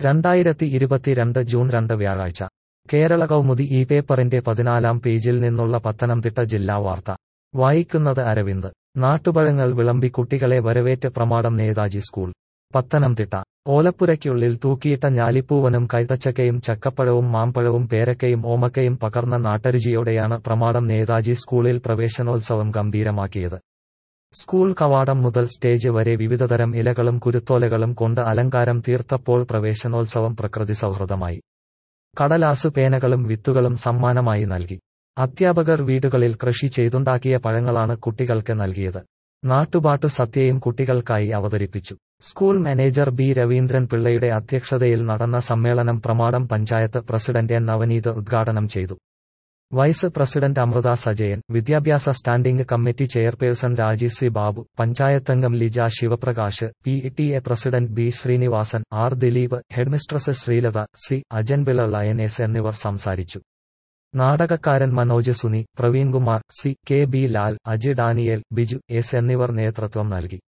രണ്ടായിരത്തി ഇരുപത്തിരണ്ട് ജൂൺ രണ്ട് വ്യാഴാഴ്ച കേരള കൗമുദി ഈ പേപ്പറിന്റെ പതിനാലാം പേജിൽ നിന്നുള്ള പത്തനംതിട്ട ജില്ലാ വാർത്ത വായിക്കുന്നത് അരവിന്ദ് നാട്ടുപഴങ്ങൾ വിളമ്പി കുട്ടികളെ വരവേറ്റ് പ്രമാടം നേതാജി സ്കൂൾ പത്തനംതിട്ട ഓലപ്പുരയ്ക്കുള്ളിൽ തൂക്കിയിട്ട ഞാലിപ്പൂവനും കൈതച്ചക്കയും ചക്കപ്പഴവും മാമ്പഴവും പേരക്കയും ഓമക്കയും പകർന്ന നാട്ടരുചിയോടെയാണ് പ്രമാടം നേതാജി സ്കൂളിൽ പ്രവേശനോത്സവം ഗംഭീരമാക്കിയത് സ്കൂൾ കവാടം മുതൽ സ്റ്റേജ് വരെ വിവിധതരം ഇലകളും കുരുത്തോലകളും കൊണ്ട് അലങ്കാരം തീർത്തപ്പോൾ പ്രവേശനോത്സവം പ്രകൃതി സൗഹൃദമായി കടലാസ് പേനകളും വിത്തുകളും സമ്മാനമായി നൽകി അധ്യാപകർ വീടുകളിൽ കൃഷി ചെയ്തുണ്ടാക്കിയ പഴങ്ങളാണ് കുട്ടികൾക്ക് നൽകിയത് നാട്ടുപാട്ടു സത്യയും കുട്ടികൾക്കായി അവതരിപ്പിച്ചു സ്കൂൾ മാനേജർ ബി രവീന്ദ്രൻ പിള്ളയുടെ അധ്യക്ഷതയിൽ നടന്ന സമ്മേളനം പ്രമാടം പഞ്ചായത്ത് പ്രസിഡന്റ് എൻ നവനീത് ഉദ്ഘാടനം ചെയ്തു വൈസ് പ്രസിഡന്റ് അമൃത സജയൻ വിദ്യാഭ്യാസ standing committee chairperson Rajeev C Babu പഞ്ചായത്തംഗം Lija Sivaprakash P T A president B Sreenivasan R Dileep headmistress Sreelatha C Ajanpillai ലയനേസ് എന്നിവർ സംസാരിച്ചു നാടകക്കാരൻ Manoj Suni Praveenkumar C K B Lal Aji Daniel Biju S എന്നിവർ നേതൃത്വം നൽകി